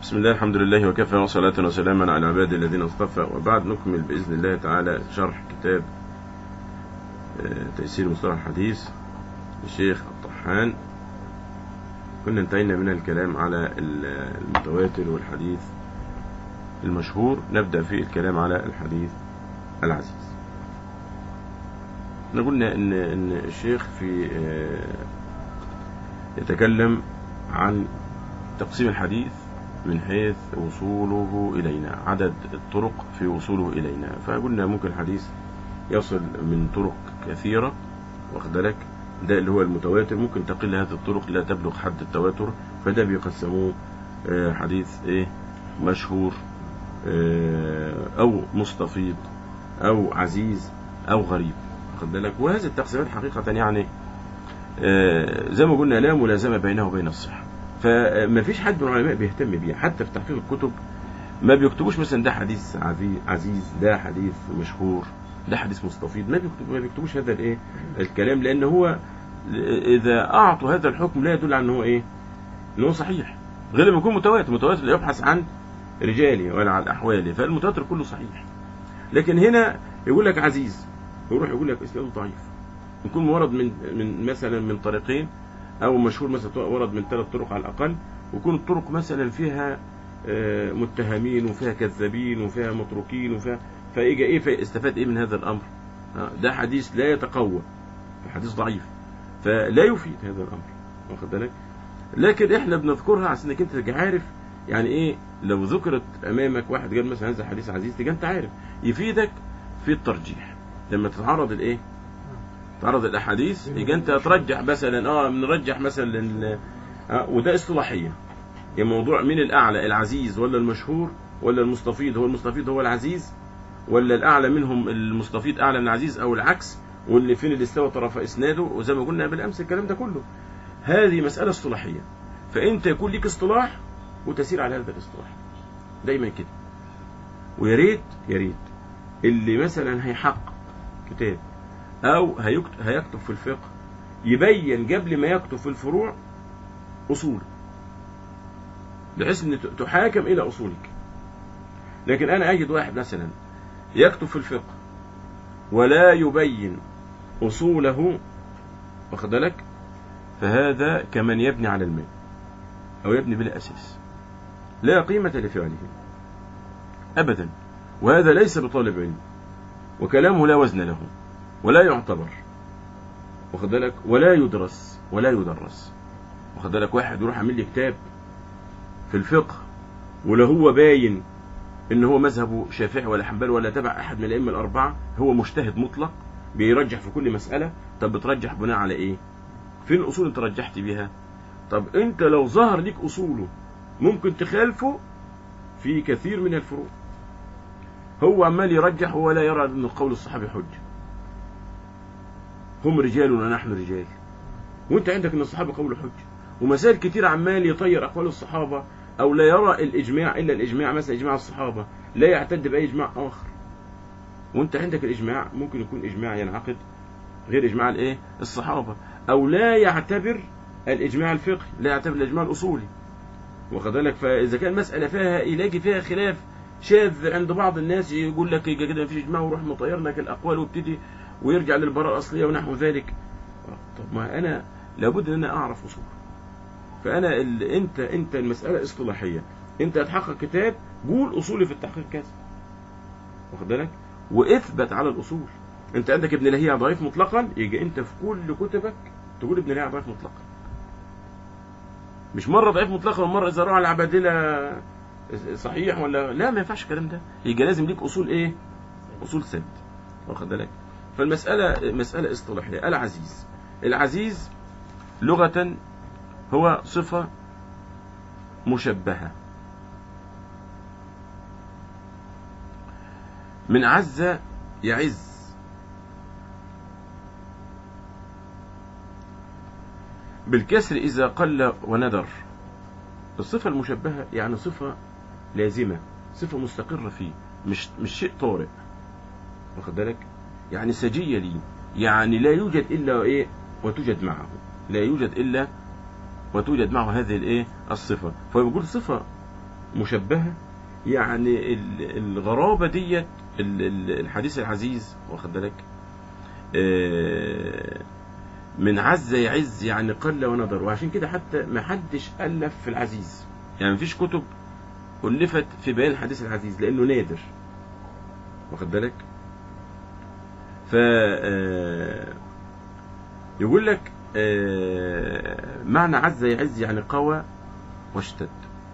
بسم الله الحمد لله وكفى وصلاة وسلاما على عباد الذين اصطفى وبعد نكمل بإذن الله تعالى شرح كتاب آه، تيسير مصطلح الحديث للشيخ الطحان كنا انتهينا من الكلام على ال- المتواتر والحديث المشهور نبدأ في الكلام على الحديث العزيز احنا قلنا ان ان الشيخ في آه، يتكلم عن تقسيم الحديث من حيث وصوله إلينا عدد الطرق في وصوله إلينا فقلنا ممكن الحديث يصل من طرق كثيرة واخد بالك ده اللي هو المتواتر ممكن تقل هذه الطرق لا تبلغ حد التواتر فده بيقسموه آه، حديث ايه مشهور آه، او مستفيض او عزيز او غريب واخد بالك وهذه التقسيمات حقيقة يعني آه، زي ما قلنا لا ملازمة بينه وبين الصحة فما فيش حد من العلماء بيهتم بيها حتى في تحقيق الكتب ما بيكتبوش مثلا ده حديث عزي- عزيز ده حديث مشهور ده حديث مستفيض ما بيكتب ما بيكتبوش هذا الايه الكلام لان هو اذا اعطوا هذا الحكم لا يدل على ان هو ايه ان هو صحيح غير لما يكون متواتر متواتر لا يبحث عن رجاله ولا عن احواله فالمتواتر كله صحيح لكن هنا يقول لك عزيز يروح يقول لك اسناده ضعيف يكون ورد من من مثلا من طريقين او مشهور مثلا ورد من ثلاث طرق على الاقل ويكون الطرق مثلا فيها آه، متهمين وفيها كذابين وفيها متروكين وفيها فاجى ايه فاستفاد ايه من هذا الامر آه، ده حديث لا يتقوى حديث ضعيف فلا يفيد هذا الامر واخد بالك لكن احنا بنذكرها عشان انك انت تبقى عارف يعني ايه لو ذكرت امامك واحد قال مثلا هذا حديث عزيز تبقى انت عارف يفيدك في الترجيح لما تتعرض الايه تعرض الاحاديث يبقى انت ترجح مثلا اه بنرجح مثلا ال- آه وده اصطلاحيه يعني موضوع مين الاعلى العزيز ولا المشهور ولا المستفيض هو المستفيض هو العزيز ولا الاعلى منهم المستفيض اعلى من العزيز او العكس واللي فين اللي استوى طرف اسناده وزي ما قلنا بالامس الكلام ده كله هذه مساله اصطلاحيه فانت يكون ليك اصطلاح وتسير على هذا الاصطلاح دايما كده ويا ريت يا ريت اللي مثلا هيحقق كتاب او هيكتب, هيكتب في الفقه يبين قبل ما يكتب في الفروع اصول بحيث ان ت- تحاكم الى اصولك لكن انا اجد واحد مثلا يكتب في الفقه ولا يبين اصوله واخد بالك فهذا كمن يبني على الماء او يبني بلا اساس لا قيمه لفعله ابدا وهذا ليس بطالب علم وكلامه لا وزن له ولا يعتبر واخد بالك ولا يدرس ولا يدرس واخد بالك واحد يروح عامل لي كتاب في الفقه ولا هو باين ان هو مذهبه شافعي ولا حنبلي ولا تبع احد من الائمه الاربعه هو مجتهد مطلق بيرجح في كل مساله طب بترجح بناء على ايه فين الاصول انت رجحت بيها طب انت لو ظهر ليك اصوله ممكن تخالفه في كثير من الفروع هو عمال يرجح ولا يرى ان قول الصحابي حجه هم رجال ونحن رجال وانت عندك ان الصحابه قول حجه ومسائل كتير عمال يطير اقوال الصحابه او لا يرى الاجماع الا الاجماع مثلا اجماع الصحابه لا يعتد باي اجماع اخر وانت عندك الاجماع ممكن يكون اجماع ينعقد غير اجماع الايه الصحابه او لا يعتبر الاجماع الفقهي لا يعتبر الاجماع الاصولي واخد بالك فاذا كان مساله فيها يلاقي فيها خلاف شاذ عند بعض الناس يقول لك يبقى كده مفيش اجماع ويروح مطير لك الاقوال ويبتدي ويرجع للبراءه الاصليه ونحو ذلك طب ما انا لابد ان انا اعرف اصول فانا ال... انت انت المساله اصطلاحيه انت هتحقق كتاب قول اصولي في التحقيق كذا واخد بالك واثبت على الاصول انت عندك ابن لهيعة ضعيف مطلقا يجي انت في كل كتبك تقول ابن لهيعة ضعيف مطلقا مش مره ضعيف مطلقا ومره اذا روى العبادله صحيح ولا لا ما ينفعش الكلام ده يجي لازم ليك اصول ايه اصول ثابت واخد بالك فالمساله مساله اصطلاحيه العزيز العزيز لغه هو صفه مشبهه من عز يعز بالكسر إذا قل وندر الصفة المشبهة يعني صفة لازمة صفة مستقرة فيه مش مش شيء طارئ واخد بالك يعني سجية لي يعني لا يوجد إلا إيه وتوجد معه لا يوجد إلا وتوجد معه هذه الإيه الصفة فبيقول صفة مشبهة يعني ال- الغرابة ديت ال- ال- الحديث العزيز واخد بالك آه، من عز يعز يعني قل وندر وعشان كده حتى ما حدش ألف في العزيز يعني مفيش كتب ألفت في بيان الحديث العزيز لأنه نادر واخد بالك ف آه، يقول لك آه، معنى عز يعز يعني قوى واشتد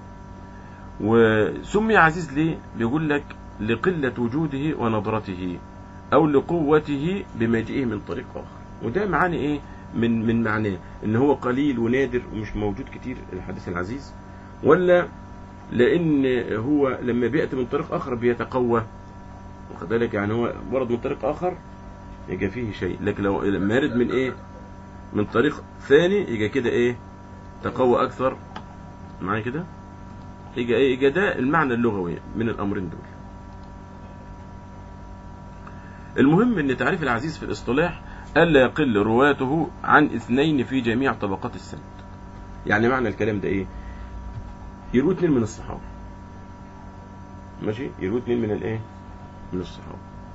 وسمي عزيز ليه بيقول لك لقلة وجوده ونظرته أو لقوته بمجيئه من طريق آخر وده معنى إيه من من معناه إن هو قليل ونادر ومش موجود كتير الحديث العزيز ولا لأن هو لما بيأتي من طريق آخر بيتقوى واخد بالك يعني هو ورد من طريق آخر يبقى فيه شيء لكن لو لما يرد من إيه من طريق ثاني يبقى كده إيه تقوى أكثر معايا كده يبقى إيه يبقى ده المعنى اللغوي من الأمرين دول المهم ان تعريف العزيز في الاصطلاح الا يقل رواته عن اثنين في جميع طبقات السند يعني معنى الكلام ده ايه يروي اثنين من الصحابه ماشي يروي اثنين من الايه من الصحابه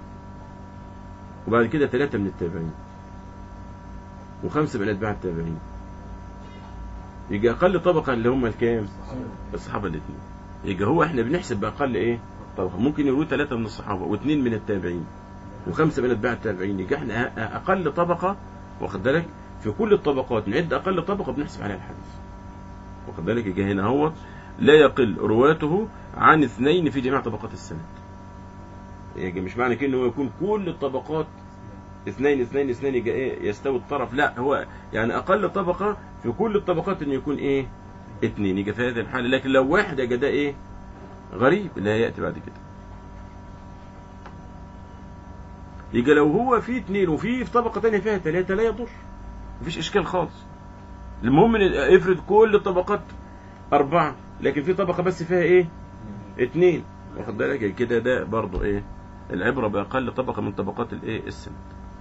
وبعد كده ثلاثه من التابعين وخمسه من اتباع التابعين يجي اقل طبقه اللي هم الكام الصحابه الاثنين يجي هو احنا بنحسب باقل ايه طبقه ممكن يروي ثلاثه من الصحابه واثنين من التابعين وخمسه من اتباع التابعين يبقى احنا أ- اقل طبقه واخد بالك في كل الطبقات نعد اقل طبقه بنحسب عليها الحديث واخد بالك يجي هنا هو لا يقل رواته عن اثنين في جميع طبقات السند يجي مش معنى كده ان هو يكون كل الطبقات اثنين اثنين اثنين يجي ايه يستوي الطرف لا هو يعني اقل طبقه في كل الطبقات انه يكون ايه اثنين يجي في هذه الحاله لكن لو واحد يجي ده ايه غريب لا ياتي بعد كده يبقى لو هو في اثنين وفي في طبقة تانية فيها ثلاثة لا يضر مفيش إشكال خالص المهم إن افرض كل الطبقات أربعة لكن في طبقة بس فيها إيه؟ اثنين واخد بالك كده ده برضه إيه؟ العبرة بأقل طبقة من طبقات الإيه؟ السند.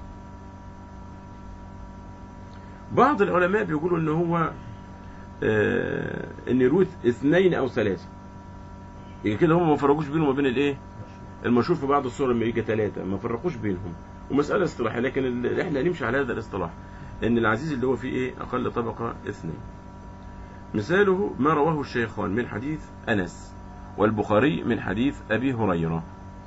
بعض العلماء بيقولوا إن هو آه إن يروي اثنين أو ثلاثة. يبقى كده هم ما فرقوش بينهم وبين الإيه؟ المشهور في بعض الصور لما يجي ثلاثة ما فرقوش بينهم ومسألة اصطلاحية لكن ال- احنا هنمشي على هذا الاصطلاح ان العزيز اللي هو فيه ايه اقل طبقة اثنين مثاله ما رواه الشيخان من حديث انس والبخاري من حديث ابي هريرة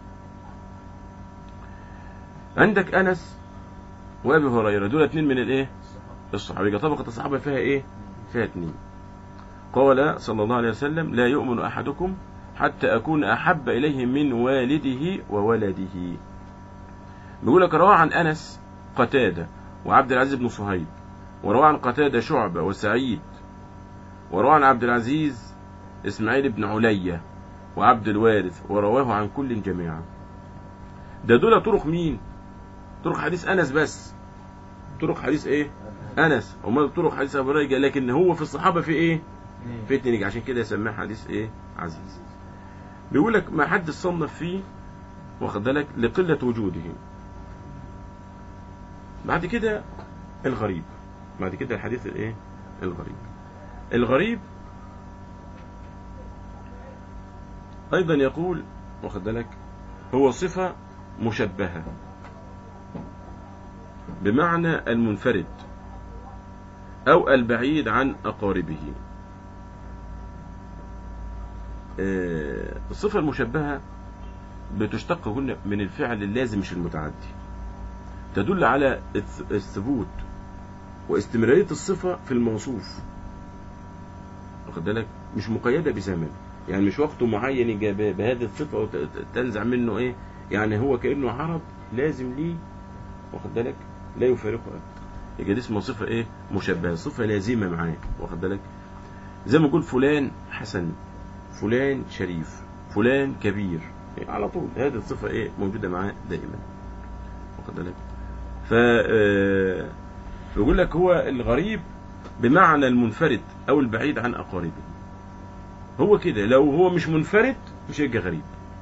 عندك انس وابي هريرة دول اتنين من الايه الصحابة يبقى طبقة الصحابة فيها ايه فيها اتنين قال صلى الله عليه وسلم لا يؤمن احدكم حتى أكون أحب إليه من والده وولده بيقول لك روى عن أنس قتادة وعبد العزيز بن صهيب وروى عن قتادة شعبة وسعيد وروى عن عبد العزيز إسماعيل بن علية وعبد الوارث ورواه عن كل جميعا ده دول طرق مين طرق حديث أنس بس طرق حديث إيه أنس وما طرق حديث أبو هريرة لكن هو في الصحابة في إيه في اتنين عشان كده يسميه حديث إيه عزيز بيقول لك ما حد صنف فيه واخد بالك لقلة وجوده بعد كده الغريب بعد كده الحديث الايه الغريب الغريب ايضا يقول واخد بالك هو صفة مشبهة بمعنى المنفرد او البعيد عن اقاربه آه، الصفة المشبهة بتشتق هنا من الفعل اللازم مش المتعدي تدل على الث- الثبوت واستمرارية الصفة في الموصوف واخد بالك مش مقيدة بزمن يعني مش وقت معين يجي ب- بهذه الصفة وتنزع منه ايه يعني هو كأنه عرض لازم ليه واخد بالك لا يفارقه أبدا يبقى دي اسمها صفة ايه مشبهة صفة لازمة معاك واخد بالك زي ما نقول فلان حسن فلان شريف فلان كبير يعني على طول هذه الصفة ايه موجودة معاه دائما واخد بالك ف آه، يقول لك هو الغريب بمعنى المنفرد او البعيد عن اقاربه هو كده لو هو مش منفرد مش هيبقى غريب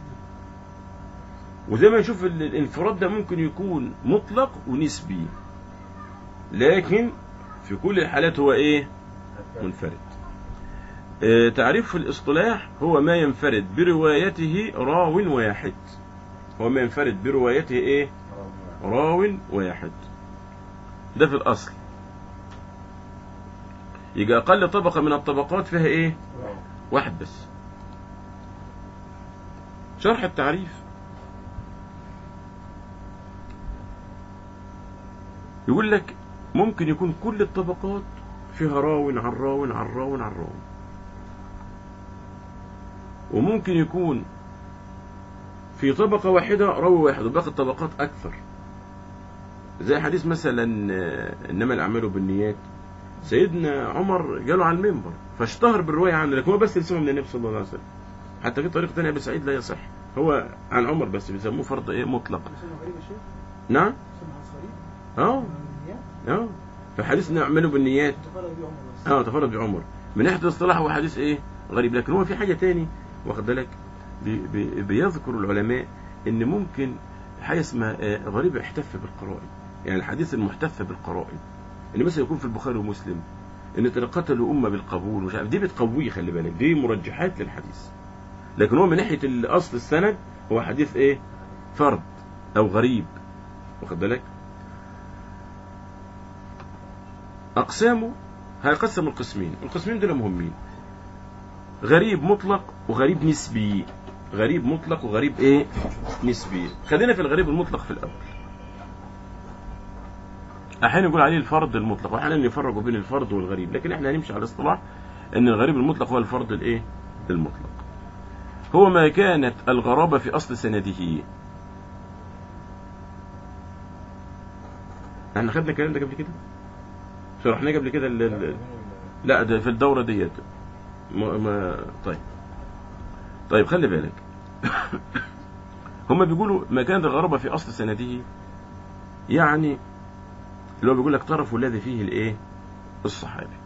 وزي ما نشوف ال- الانفراد ده ممكن يكون مطلق ونسبي لكن في كل الحالات هو ايه منفرد آه، تعريف في الاصطلاح هو ما ينفرد بروايته راو واحد هو ما ينفرد بروايته ايه راو واحد ده في الاصل يبقى اقل طبقه من الطبقات فيها ايه واحد بس شرح التعريف يقول لك ممكن يكون كل الطبقات فيها راو عن راو عن راو عن راو وممكن يكون في طبقة واحدة راوي واحد وباقي الطبقات أكثر زي حديث مثلا آه، إنما الأعمال بالنيات سيدنا عمر جاله على المنبر فاشتهر بالرواية عنه لكن هو بس اللي سمع من النبي صلى الله عليه وسلم حتى في طريق تاني أبي سعيد لا يصح هو عن عمر بس بيسموه فرض إيه مطلق سنة غريب يا شيخ نعم سنة غريب اه النيات اه في حديث نعمله بالنيات تفرد بيه عمر بس اه تفرد بعمر من ناحيه الاصطلاح هو حديث ايه غريب لكن هو في حاجه تاني واخد بالك بي بي بيذكر العلماء ان ممكن حاجه اسمها آه، غريب احتف بالقرائن يعني الحديث المحتف بالقرائن ان مثلا يكون في البخاري ومسلم ان تلقته امه بالقبول ومش عارف دي بتقويه خلي بالك دي مرجحات للحديث لكن هو من ناحيه الاصل السند هو حديث ايه فرد او غريب واخد بالك اقسامه هيقسم القسمين القسمين دول مهمين غريب مطلق وغريب نسبي غريب مطلق وغريب ايه نسبي خلينا في الغريب المطلق في الاول احيانا يقول عليه الفرد المطلق واحيانا يفرقوا بين الفرد والغريب لكن احنا هنمشي على الاصطلاح ان الغريب المطلق هو الفرد الايه المطلق هو ما كانت الغرابة في اصل سنده احنا خدنا الكلام ده قبل كده شرحناه قبل كده ال- ال- لا ده في الدورة ديت ما ما طيب طيب خلي بالك هم بيقولوا ما كانت الغرابة في أصل سنده يعني اللي هو بيقول لك طرفه الذي فيه الايه الصحابي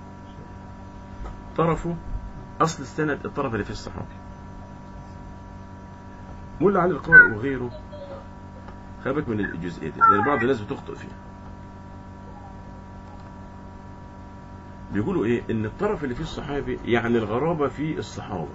طرفه أصل السند الطرف اللي فيه الصحابي مولى علي القارئ وغيره خابك من الجزئية دي لأن بعض الناس بتخطئ فيها بيقولوا ايه ان الطرف اللي فيه الصحابي يعني الغرابة في الصحابة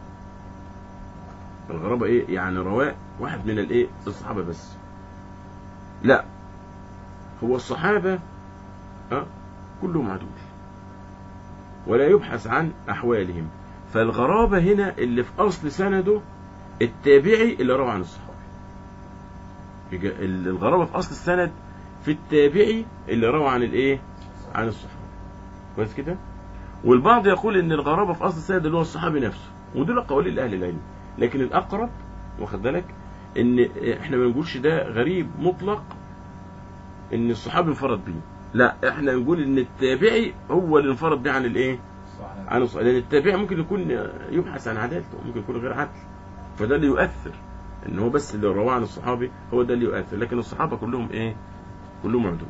الغرابة ايه يعني رواء واحد من الايه الصحابة بس لا هو الصحابة أه كلهم عدول ولا يبحث عن احوالهم فالغرابة هنا اللي في اصل سنده التابعي اللي روى عن الصحابي يبقى الغرابة في اصل السند في التابعي اللي روى عن الايه عن الصحابة كويس كده والبعض يقول ان الغرابه في اصل السند اللي هو الصحابي نفسه ودول قوالين لاهل العلم لكن الاقرب واخد بالك ان احنا ما نقولش ده غريب مطلق ان الصحابي انفرد بيه لا احنا نقول ان التابعي هو اللي انفرد بيه عن الايه عن الصحابي لان التابعي ممكن يكون يبحث عن عدالته ممكن يكون غير عدل فده اللي يؤثر ان هو بس اللي رواه عن الصحابي هو ده اللي يؤثر لكن الصحابه كلهم ايه كلهم عدول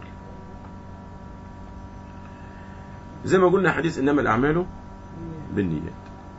زي ما قلنا حديث انما الاعمال بالنيات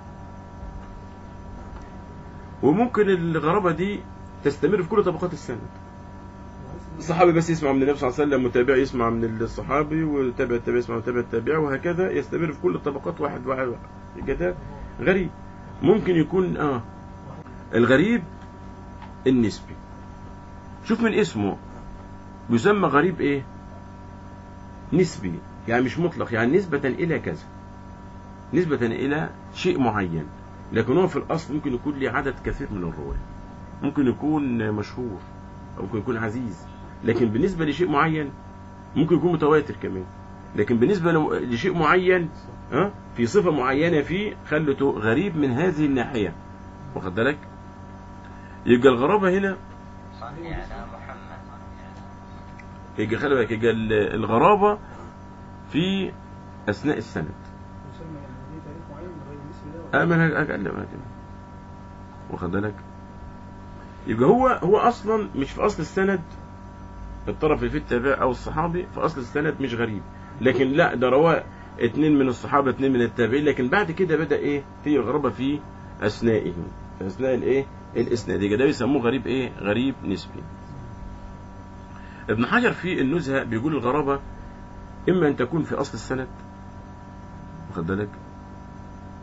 وممكن الغرابه دي تستمر في كل طبقات السند الصحابي بس يسمع من النبي صلى الله عليه وسلم متابع يسمع من الصحابي وتابع التابع يسمع من تابع التابع وهكذا يستمر في كل الطبقات واحد واحد واحد يبقى ده غريب ممكن يكون اه الغريب النسبي شوف من اسمه يسمى غريب ايه نسبي يعني مش مطلق يعني نسبة إلى كذا نسبة إلى شيء معين لكن هو في الأصل ممكن يكون له عدد كثير من الرواة ممكن يكون مشهور أو ممكن يكون عزيز لكن بالنسبة لشيء معين ممكن يكون متواتر كمان لكن بالنسبة لو- لشيء معين ها في صفة معينة فيه خلته غريب من هذه الناحية واخد بالك يبقى الغرابة هنا صل على محمد يبقى خلي بالك يبقى ال- الغرابة في أثناء السند يسمى يعني ليه تاريخ معين من غير الاسم ده أمن أقل ما كده واخد بالك يبقى هو هو أصلا مش في أصل السند الطرف اللي فيه التابع أو الصحابي في أصل السند مش غريب لكن لا ده رواه اتنين من الصحابة اتنين من التابعين لكن بعد كده بدأ إيه في غرابة في أثنائه في أثناء الإيه الإسناد يبقى ده بيسموه غريب إيه غريب نسبي ابن حجر في النزهة بيقول الغرابة إما أن تكون في أصل السند واخد بالك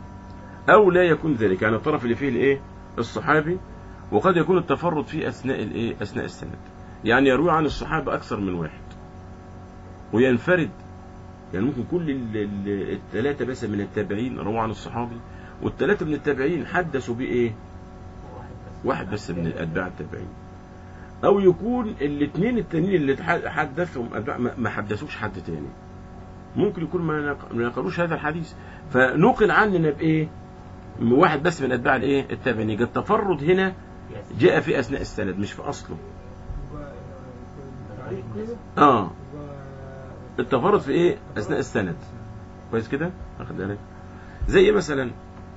أو لا يكون ذلك يعني الطرف اللي فيه الإيه الصحابي وقد يكون التفرد فيه أثناء الإيه أثناء السند يعني يروي عن الصحابة أكثر من واحد وينفرد يعني ممكن كل ال- ال- الثلاثة بس من التابعين رووا عن الصحابي والثلاثة من التابعين حدثوا بإيه واحد بس من الأتباع التابعين أو يكون الاثنين التانيين اللي تح- حدثهم أتباع ما ما حدثوش حد تاني ممكن يكون ما نق- ما نقلوش هذا الحديث فنقل عننا بإيه من واحد بس من أتباع الإيه التابعين يبقى التفرد هنا جاء في أثناء السند مش في أصله يبقى التعليق كده آه يبقى التفرد في إيه أثناء السند كويس كده واخد بالك زي إيه مثلا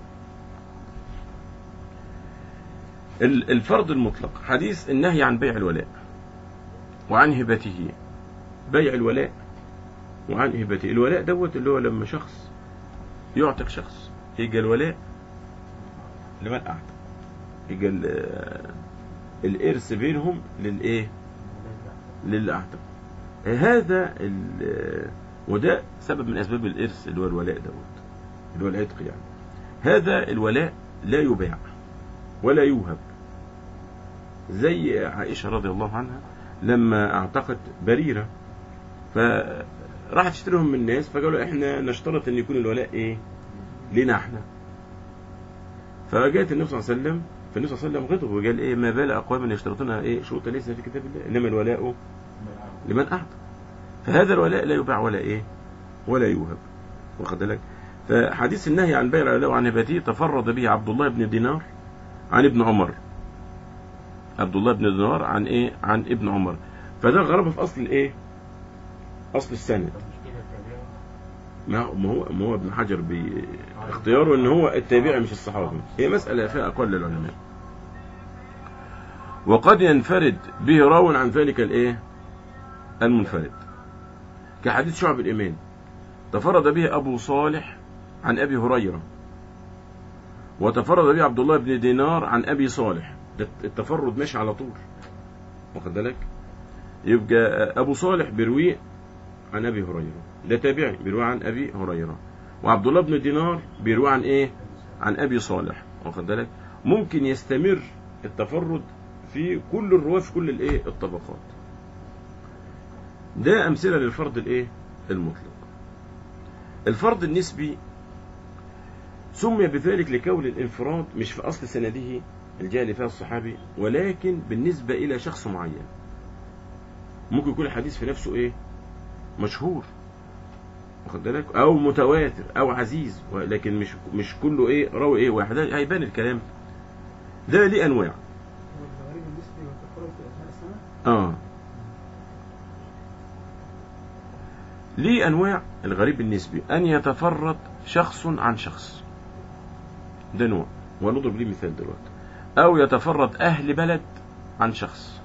ال- الفرض المطلق حديث النهي عن بيع الولاء وعن هبته بيع الولاء وعن هبته الولاء دوت اللي هو لما شخص يعتق شخص يجي الولاء لمن أعتق يجي ال- الإرث بينهم للإيه للي أعتق هذا ال- وده سبب من أسباب الإرث اللي هو الولاء دوت اللي هو العتق يعني هذا الولاء لا يباع ولا يوهب زي عائشة رضي الله عنها لما اعتقت بريرة فراحت تشتريهم من الناس فقالوا احنا نشترط ان يكون الولاء ايه لنا احنا فجاءت النبي صلى الله عليه وسلم فالنبي صلى الله عليه وسلم غضب وقال ايه ما بال اقوام يشترطون ايه شروط ليس في كتاب الله انما الولاء لمن اعتق فهذا الولاء لا يباع ولا ايه ولا يوهب واخد بالك فحديث النهي عن بيع الولاء وعن هبته تفرد به عبد الله بن دينار عن ابن عمر عبد الله بن دينار عن ايه عن ابن عمر فده غرابه في اصل الايه اصل السند ما هو ما هو ما هو ابن حجر باختياره ان هو التابعي مش الصحابي هي مساله فيها اقوال للعلماء وقد ينفرد به راو عن ذلك الايه المنفرد كحديث شعب الايمان تفرد به ابو صالح عن ابي هريره وتفرد به عبد الله بن دينار عن ابي صالح ده التفرد ماشي على طول واخد بالك يبقى ابو صالح بيرويه عن ابي هريره ده تابعي بيروي عن ابي هريره وعبد الله بن دينار بيروي عن ايه عن ابي صالح واخد بالك ممكن يستمر التفرد في كل الرواه في كل الايه الطبقات ده امثله للفرض الايه المطلق الفرض النسبي سمي بذلك لكون الانفراد مش في اصل سنده الجاء اللي فيها الصحابي ولكن بالنسبه الى شخص معين ممكن يكون الحديث في نفسه ايه مشهور واخد بالك او متواتر او عزيز ولكن مش مش كله ايه راوي ايه واحد هيبان الكلام ده ليه انواع هو الغريب النسبي والتفرد في اثناء السنه اه ليه انواع الغريب النسبي ان يتفرد شخص عن شخص ده نوع ونضرب ليه مثال دلوقتي او يتفرد اهل بلد عن شخص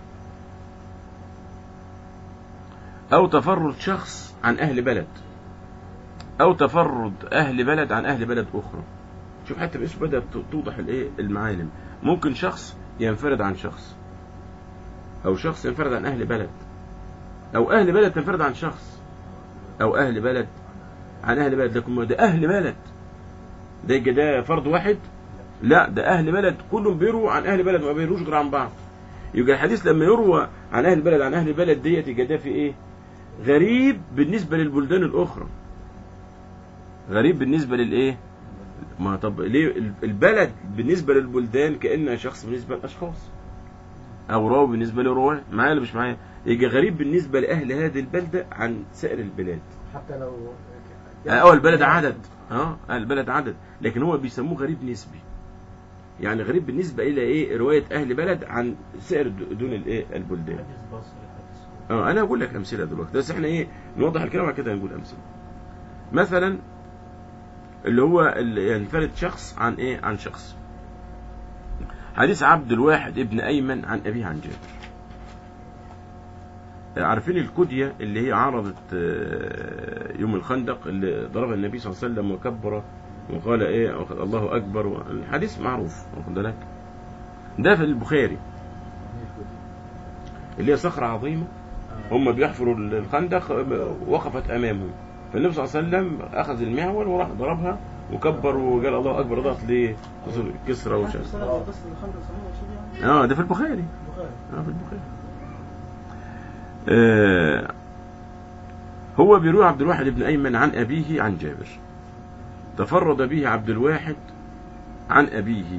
او تفرد شخص عن اهل بلد او تفرد اهل بلد عن اهل بلد اخرى شوف حتى بايش بدات توضح الايه المعالم ممكن شخص ينفرد عن شخص او شخص ينفرد عن اهل بلد او اهل بلد تنفرد عن شخص او اهل بلد عن اهل بلد لكن ما ده اهل بلد ده يبقى ده فرد واحد لا ده اهل بلد كلهم بيروا عن اهل بلد ما بيروش غير عن بعض يبقى الحديث لما يروى عن اهل بلد عن اهل بلد ديت يبقى ده في ايه غريب بالنسبه للبلدان الاخرى غريب بالنسبه للايه ما طب ليه البلد بالنسبه للبلدان كانها شخص بالنسبه للاشخاص او راوي بالنسبه لرواه معايا ولا مش معايا يبقى غريب بالنسبه لاهل هذه البلده عن سائر البلاد حتى لو اه البلد عدد اه البلد عدد لكن هو بيسموه غريب نسبي يعني غريب بالنسبه الى ايه روايه اهل بلد عن سائر د- دون الايه البلدان اه انا هقول لك امثله دلوقتي بس احنا ايه نوضح الكلام وبعد كده نقول امثله مثلا اللي هو اللي ينفرد شخص عن ايه عن شخص حديث عبد الواحد ابن ايمن عن ابيه عن جابر عارفين الكدية اللي هي عرضت آه، يوم الخندق اللي ضربها النبي صلى الله عليه وسلم وكبر وقال ايه وقال الله اكبر الحديث معروف واخد بالك ده في البخاري اللي هي صخرة عظيمة هم بيحفروا الخندق وقفت امامهم فالنبي صلى الله عليه وسلم اخذ المعول وراح ضربها وكبر وقال الله اكبر ضغط ليه كسرى وش حتى السنة قصة الخمر صحيح يا شيخ يعني اه ده في البخاري البخاري اه في البخاري آه هو بيروي عبد الواحد بن ايمن عن ابيه عن جابر تفرد به عبد الواحد عن ابيه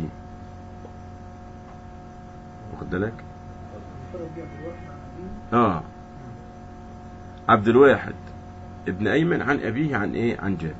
واخد بالك فرق بيه عبد الواحد عن أبيه اه عبد الواحد ابن ايمن عن ابيه عن ايه عن جابر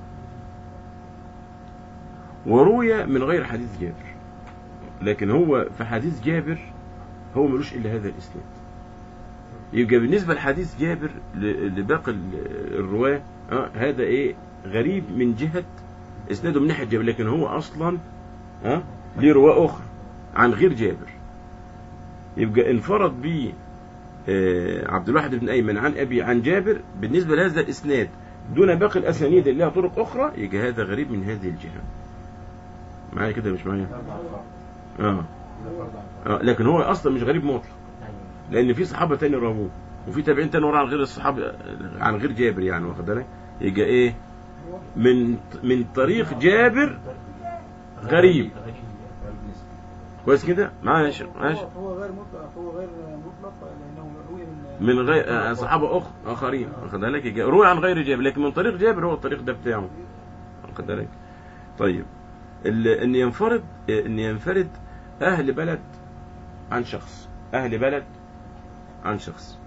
وروي من غير حديث جابر لكن هو في حديث جابر هو ملوش الا هذا الاسناد يبقى بالنسبه لحديث جابر ل- لباقي ال- الرواه آه هذا ايه غريب من جهه اسناده من ناحيه جابر لكن هو اصلا اه ليه رواه اخرى عن غير جابر يبقى انفرد به آه، عبد الواحد بن ايمن عن ابي عن جابر بالنسبه لهذا الاسناد دون باقي الاسانيد اللي لها طرق اخرى يبقى هذا غريب من هذه الجهه معايا كده مش معايا اه اه لكن هو اصلا مش غريب مطلق لان في صحابه تاني رووه وفي تابعين تاني وراه عن غير الصحابه عن غير جابر يعني واخد بالك يبقى ايه هو من من طريق جابر غريب كويس كده ماشي ماشي هو- هو غير مطلق هو غير مطلق لأنه روي من من غير آه، صحابه أخ آخرين واخد بالك يجي- روي عن غير جابر لكن من طريق جابر هو الطريق ده بتاعه واخد بالك طيب ال- ان ينفرد ان ينفرد اهل بلد عن شخص اهل بلد عن شخص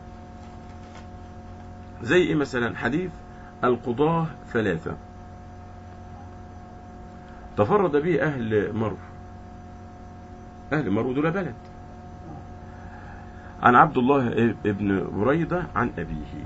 زي ايه مثلا حديث القضاة ثلاثة تفرد به اهل مرو اهل مرو دول بلد عن عبد الله ابن بريدة عن أبيه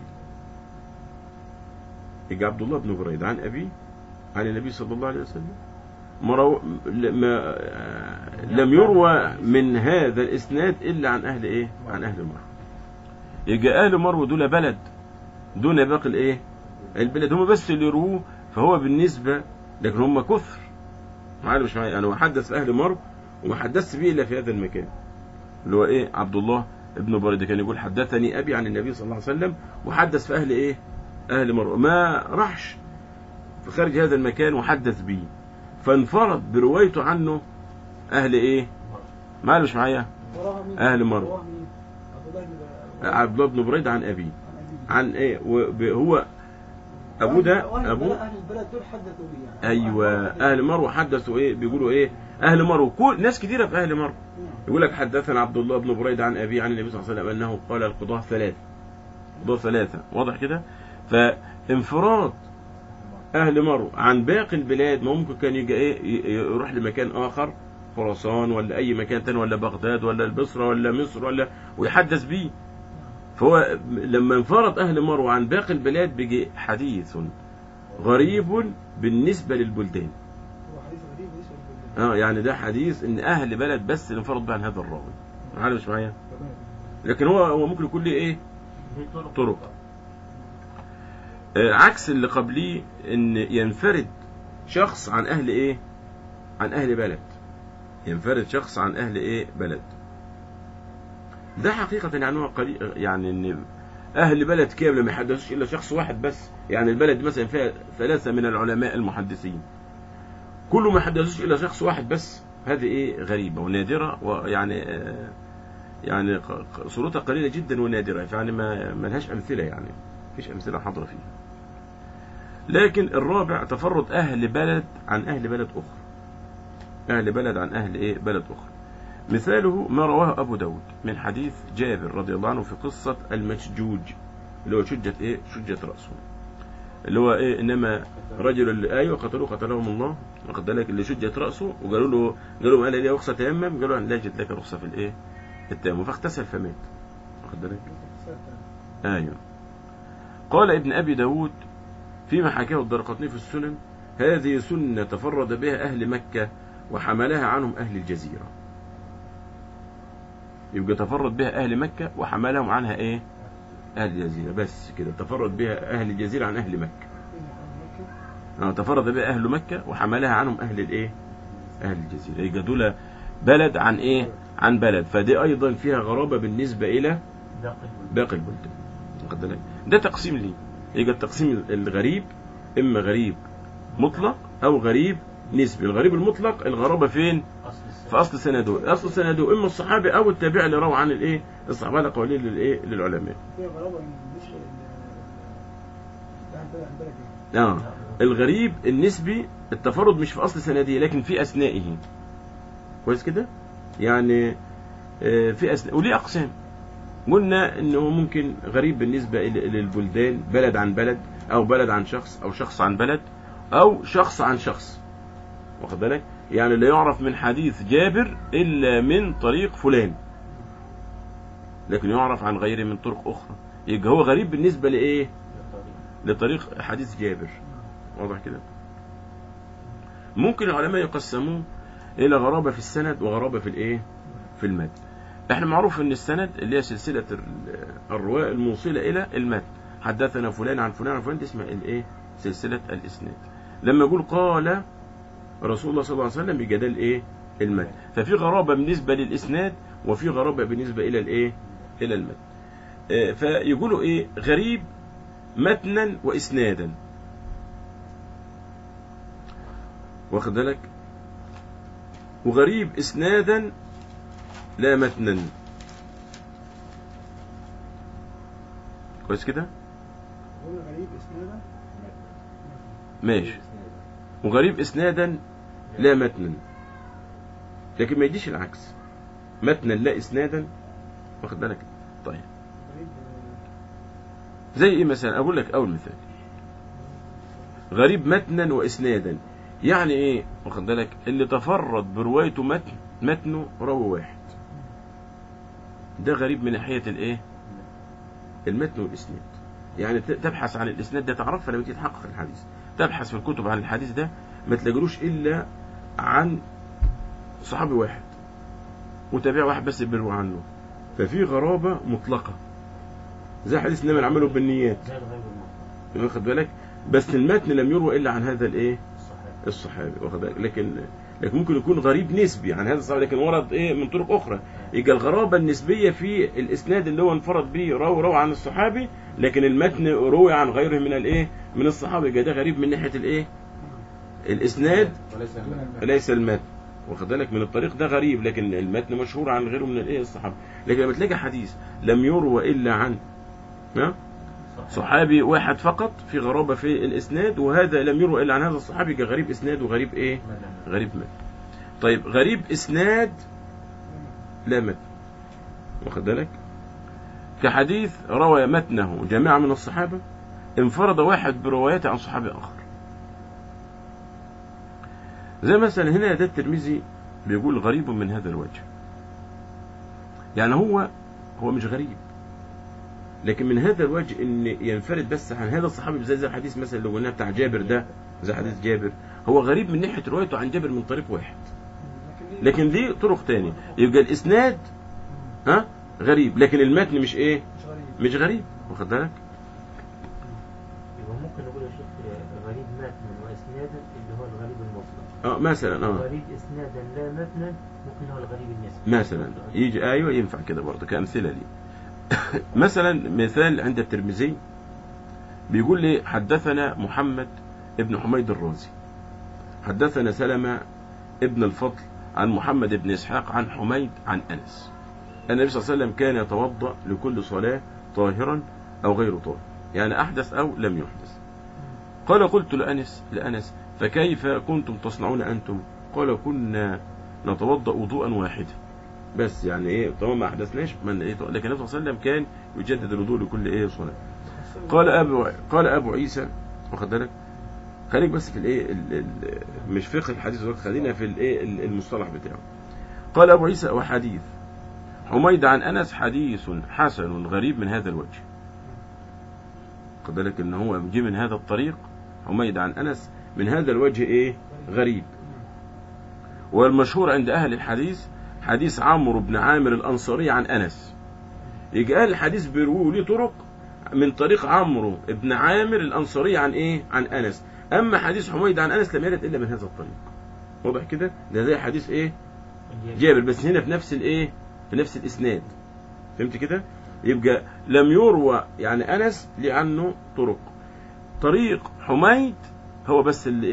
يجي عبد الله بن بريدة عن أبيه عن النبي صلى الله عليه وسلم مرو... ما... لم يروى من هذا الإسناد إلا عن أهل إيه عن أهل مرو يجي أهل مرو دول بلد دون باقي الإيه البلد هم بس اللي يرووه فهو بالنسبة لكن هم كثر معايا مش معايا أنا حدث في أهل مرو وما حدثت به إلا في هذا المكان اللي هو إيه عبد الله ابن بريدة كان يقول حدثني أبي عن النبي صلى الله عليه وسلم وحدث في أهل إيه أهل مرو ما راحش في خارج هذا المكان وحدث به فانفرد بروايته عنه أهل إيه معايا مش معايا وراها مين؟ أهل مرو. وراها مين؟ عبد الله بن عبد الله بن بريدة عن أبيه عن أبيه. عن إيه وب- هو أبوه ده وأهل أبوه البلد- أهل البلد دول حدثوا بي يعني ايوه اهل مرو حدثوا ايه بيقولوا ايه اهل مرو كل ناس كتيره في اهل مرو يقول لك حدثنا عبد الله بن بريدة عن ابي عن النبي صلى الله عليه وسلم انه قال القضاة ثلاثة قضاة ثلاثة واضح كده فانفراد اهل مرو عن باقي البلاد ما ممكن كان يجي ايه ي- يروح لمكان اخر خراسان ولا اي مكان تاني ولا بغداد ولا البصرة ولا مصر ولا ويحدث بيه فهو لما انفرد اهل مرو عن باقي البلاد بيجي حديث غريب بالنسبة للبلدان هو حديث غريب بالنسبه للبلدان اه يعني ده حديث ان اهل بلد بس اللي انفرد به عن هذا الراوي معايا مش معايا تمام لكن هو هو ممكن يكون ليه ايه طرق آه عكس اللي قبليه ان ينفرد شخص عن اهل ايه عن اهل بلد ينفرد شخص عن اهل ايه بلد ده حقيقة يعني هو قليل يعني ان اهل بلد كامل ما يحدثوش الا شخص واحد بس يعني البلد مثلا فيها ثلاثة من العلماء المحدثين كله ما يحدثوش الا شخص واحد بس هذه ايه غريبة ونادرة ويعني آه يعني ق- ق- صورتها قليلة جدا ونادرة يعني ما ما لهاش أمثلة يعني مفيش أمثلة حاضرة فيها لكن الرابع تفرد أهل بلد عن أهل بلد أخرى أهل بلد عن أهل إيه بلد أخرى مثاله ما رواه أبو داود من حديث جابر رضي الله عنه في قصة المشجوج اللي هو شجت إيه شجت رأسه اللي هو إيه إنما رجل اللي أيوه قتلوه قتلهم الله واخد بالك اللي شجت رأسه وقالوا له قالوا له قال لي رخصة تيمم قالوا لا يجد لك رخصة في الإيه التيمم فاغتسل فمات واخد بالك ايوه قال ابن ابي داود فيما حكاه الدرقطني في السنن هذه سنة تفرد بها اهل مكة وحملها عنهم اهل الجزيرة يبقى تفرد بها اهل مكة وحملهم عنها ايه اهل الجزيرة بس كده تفرد بها اهل الجزيرة عن اهل مكة اه تفرد بها اهل مكة وحملها عنهم اهل الايه اهل الجزيرة يبقى دول بلد عن ايه عن بلد فدي ايضا فيها غرابة بالنسبة الى باقي البلدان واخد بالك ده تقسيم ليه يبقى التقسيم الغريب اما غريب مطلق او غريب نسبي الغريب المطلق الغرابه فين أصل السنة في اصل سنده اصل سنده اما الصحابي او التابع اللي روى عن الايه الصحابه على قولين للايه للعلماء فيها غرابة بالنسبة لل ده عن بلد بلد اه الغريب النسبي التفرد مش في اصل سنده لكن في اثنائه كويس كده يعني آه، في اثناء وليه اقسام قلنا انه ممكن غريب بالنسبه إلى- للبلدان بلد عن بلد او بلد عن شخص او شخص عن بلد او شخص عن شخص واخد بالك يعني لا يعرف من حديث جابر الا من طريق فلان لكن يعرف عن غيره من طرق اخرى يبقى هو غريب بالنسبه لايه لطريق حديث جابر واضح كده ممكن العلماء يقسموه الى غرابه في السند وغرابه في الايه في المتن احنا معروف ان السند اللي هي سلسله ال- الرواه الموصله الى المتن حدثنا فلان عن فلان عن فلان دي اسمها الايه سلسله الاسناد لما يقول قال رسول الله صلى الله عليه وسلم بجدال ايه المتن ففي غرابه بالنسبه للاسناد وفي غرابه بالنسبه الى الايه الى المتن آه، فيقولوا ايه غريب متنا واسنادا واخد بالك وغريب اسنادا لا متنا كويس كده قلنا غريب اسنادا ماشي وغريب اسنادا لا متنا لكن ما يجيش العكس متنا لا اسنادا واخد بالك طيب غريب زي ايه مثلا اقول لك اول مثال غريب متنا واسنادا يعني ايه واخد بالك اللي تفرد بروايته متن متنه راوي واحد ده غريب من ناحيه الايه المتن والاسناد يعني ت- تبحث عن الاسناد ده تعرفها لما تيجي تحقق الحديث تبحث في الكتب عن الحديث ده ما تلاقيلوش الا عن صحابي واحد وتابع واحد بس بيروي عنه ففي غرابه مطلقه زي حديث انما العمل بالنيات زي الغيب المطلق واخد بالك بس المتن لم يروى الا عن هذا الايه الصحيح الصحابي واخد بالك لكن لكن ممكن يكون غريب نسبي عن هذا الصحابي لكن ورد ايه من طرق اخرى يبقى الغرابه النسبيه في الاسناد اللي هو انفرد به روى روى عن الصحابي لكن المتن روي عن غيره من الايه من الصحابه يبقى ده غريب من ناحيه الايه الاسناد وليس المتن. ليس المتن واخد بالك من الطريق ده غريب لكن المتن مشهور عن غيره من الايه الصحابه لكن لما تلاقي حديث لم يروى الا عن ها صحيح. صحابي واحد فقط في غرابة في الإسناد وهذا لم يروى إلا عن هذا الصحابي يبقى غريب إسناد وغريب إيه مدن. غريب متن طيب غريب إسناد لا متن واخد بالك كحديث روى متنه جماعة من الصحابة انفرد واحد بروايته عن صحابي آخر زي مثلا هنا ده الترمذي بيقول غريب من هذا الوجه يعني هو هو مش غريب لكن من هذا الوجه ان ينفرد بس عن هذا الصحابي زي زي الحديث مثلا اللي قلناه بتاع جابر ده زي حديث جابر هو غريب من ناحيه روايته عن جابر من طريق واحد لكن ليه طرق تانية يبقى الاسناد ها غريب لكن المتن مش ايه مش غريب مش غريب واخد بالك يبقى ممكن نقول يا شيخ آه، غريب متنا واسنادا اللي هو الغريب المطلق اه مثلا اه غريب اسنادا لا متنا ممكن هو الغريب النسبي مثلا يجي ايوه ينفع كده برضه كامثله لي مثلا مثال عند الترمذي بيقول لي حدثنا محمد ابن حميد الرازي حدثنا سلمة ابن الفضل عن محمد بن اسحاق عن حميد عن انس النبي صلى الله عليه وسلم كان يتوضا لكل صلاه طاهرا او غير طاهر يعني احدث او لم يحدث قال قلت لانس لانس فكيف كنتم تصنعون انتم قال كنا نتوضا وضوءا واحدا بس يعني ايه طالما ما احدثناش من إيه لكن النبي صلى الله عليه وسلم كان يجدد الوضوء لكل ايه صلاه قال ابو قال ابو عيسى واخد بالك خليك بس في الايه ال- ال- مش فقه الحديث دلوقتي خلينا في الايه ال- المصطلح بتاعه قال ابو عيسى وحديث حميد عن انس حديث حسن غريب من هذا الوجه خد بالك ان هو جه من هذا الطريق حميد عن انس من هذا الوجه ايه غريب والمشهور عند اهل الحديث حديث عمرو بن عامر الانصاري عن انس يجي قال الحديث بيرويه ليه طرق من طريق عمرو بن عامر الانصاري عن ايه عن انس اما حديث حميد عن انس لم يرد الا من هذا الطريق واضح كده ده زي حديث ايه جابر بس هنا في نفس الايه في نفس الاسناد فهمت كده يبقى لم يروى يعني انس ليه عنه طرق طريق حميد هو بس اللي ايه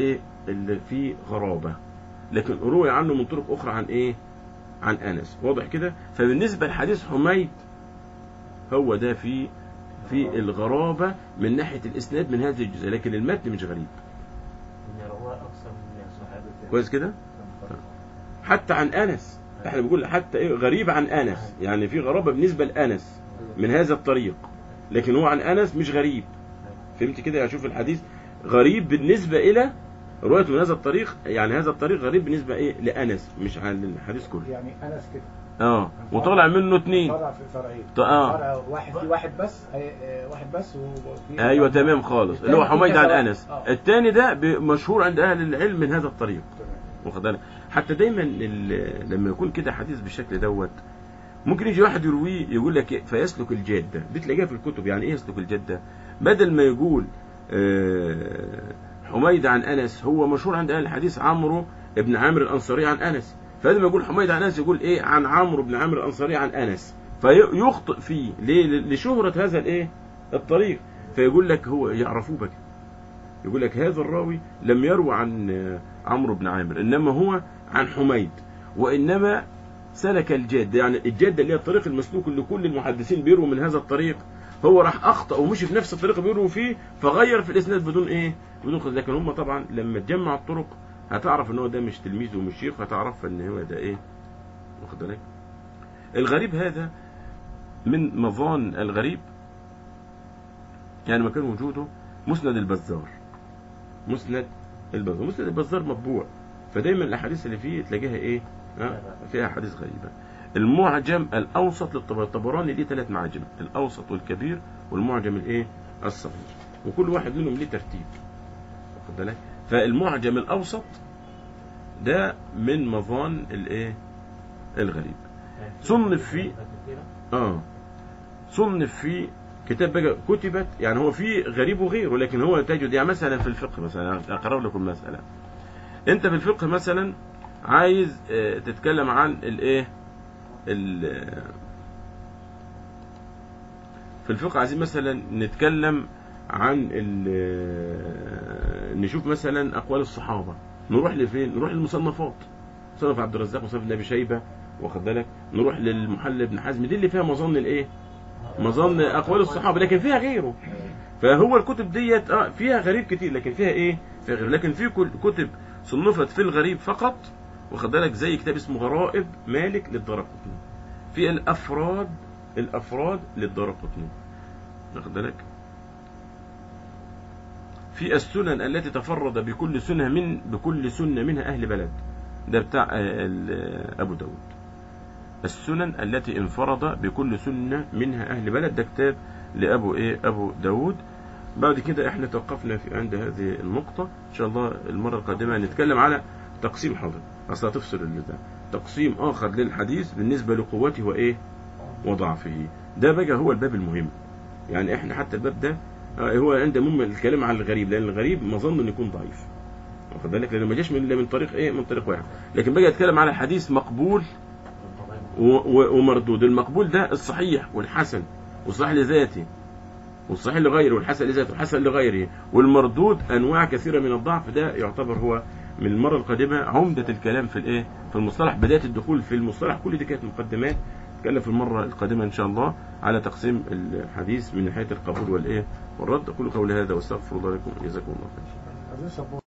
اللي فيه غرابة لكن روي عنه من طرق أخرى عن إيه عن أنس واضح كده فبالنسبة لحديث حميد هو ده في في الغرابة من ناحية الإسناد من هذه الجزء لكن المتن مش غريب إن رواه أكثر من صحابة كويس كده حتى عن أنس احنا بنقول حتى إيه غريب عن أنس يعني في غرابة بالنسبة لأنس من هذا الطريق لكن هو عن أنس مش غريب فهمت كده يعني شوف الحديث غريب بالنسبة إلى روايته من هذا الطريق يعني هذا الطريق غريب بالنسبة إيه لأنس مش عن الحديث كله يعني انس كده اه وطلع منه اتنين فرع في فرعين ط- آه. فرع واحد في واحد بس آه، آه، واحد بس وفي ايوه تمام خالص اللي هو التاني حميد كذا عن واحد. انس آه. الثاني ده ب- مشهور عند اهل العلم من هذا الطريق تمام. واخد بالك حتى دايما ال- لما يكون كده حديث بالشكل دوت ممكن يجي واحد يرويه يقول لك إيه؟ فيسلك الجاده دي تلاقيها في الكتب يعني ايه يسلك الجاده بدل ما يقول آه، حميد عن انس هو مشهور عند اهل الحديث عمرو ابن عامر الانصاري عن انس فبدل ما يقول حميد عن انس يقول ايه عن عمرو بن عامر الانصاري عن انس فيخطئ فيه ليه لشهره هذا الايه الطريق فيقول لك هو يعرفوه بقى يقول لك هذا الراوي لم يروى عن آه، عمرو بن عامر انما هو عن حميد وانما سلك الجاده يعني الجاده اللي هي الطريق المسلوك اللي كل المحدثين بيروا من هذا الطريق هو راح اخطا ومشي في نفس الطريق اللي بيروا فيه فغير في الاسناد بدون ايه بدون خذ لكن هم طبعا لما تجمع الطرق هتعرف ان هو ده مش تلميذ ومش شيخ هتعرف ان هو ده ايه واخد بالك الغريب هذا من مظان الغريب يعني مكان وجوده مسند البزار مسند البزار مسند البزار مطبوع فدايما الاحاديث اللي فيه تلاقيها ايه ها؟ فيها احاديث غريبه المعجم الاوسط للطبراني الطبراني ليه ثلاث معاجم الاوسط والكبير والمعجم الايه الصغير وكل واحد منهم ليه ترتيب واخد بالك فالمعجم الاوسط ده من مظان الايه الغريب صنف فيه اه صنف في كتاب بقى كتبت يعني هو في غريب وغيره لكن هو تجد يعني مثلا في الفقه مثلا اقرر لكم مسألة انت في الفقه مثلا عايز آه، تتكلم عن الايه ال- في الفقه عايزين مثلا نتكلم عن ال- نشوف مثلا اقوال الصحابة نروح لفين نروح للمصنفات مصنف عبد الرزاق مصنف ابن ابي شيبه واخد بالك نروح للمحل ابن حزم دي اللي فيها مظن الايه مظن اقوال الصحابه لكن فيها غيره فهو الكتب ديت اه فيها غريب كتير لكن فيها ايه فيها غريب لكن في كل- كتب صنفت في الغريب فقط واخد بالك زي كتاب اسمه غرائب مالك للدرقطني في الافراد الافراد للدرقطني واخد بالك في السنن التي تفرد بكل سنة من بكل سنة منها أهل بلد ده بتاع آه، ال- أبو داود السنن التي انفرد بكل سنة منها أهل بلد ده كتاب لأبو إيه أبو داود بعد كده احنا توقفنا في عند هذه النقطة إن شاء الله المرة القادمة نتكلم على تقسيم حاضر أصلا تفصل اللي ده تقسيم آخر للحديث بالنسبة لقوته وإيه وضعفه ده بقى هو الباب المهم يعني احنا حتى الباب ده آه، هو عند مهم الكلام عن الغريب لأن الغريب مظن أن يكون ضعيف واخد بالك لأنه ما جاش من إلا من طريق إيه من طريق واحد لكن بقى يتكلم على حديث مقبول و- و- ومردود المقبول ده الصحيح والحسن والصحيح لذاته والصحيح لغيره والحسن لذاته والحسن لغيره والمردود انواع كثيره من الضعف ده يعتبر هو من المره القادمه عمده الكلام في الايه في المصطلح بدايه الدخول في المصطلح كل دي كانت مقدمات نتكلم في المره القادمه ان شاء الله على تقسيم الحديث من ناحيه القبول والايه والرد اقول قولي هذا واستغفر الله لكم جزاكم الله خير عايزين سبورت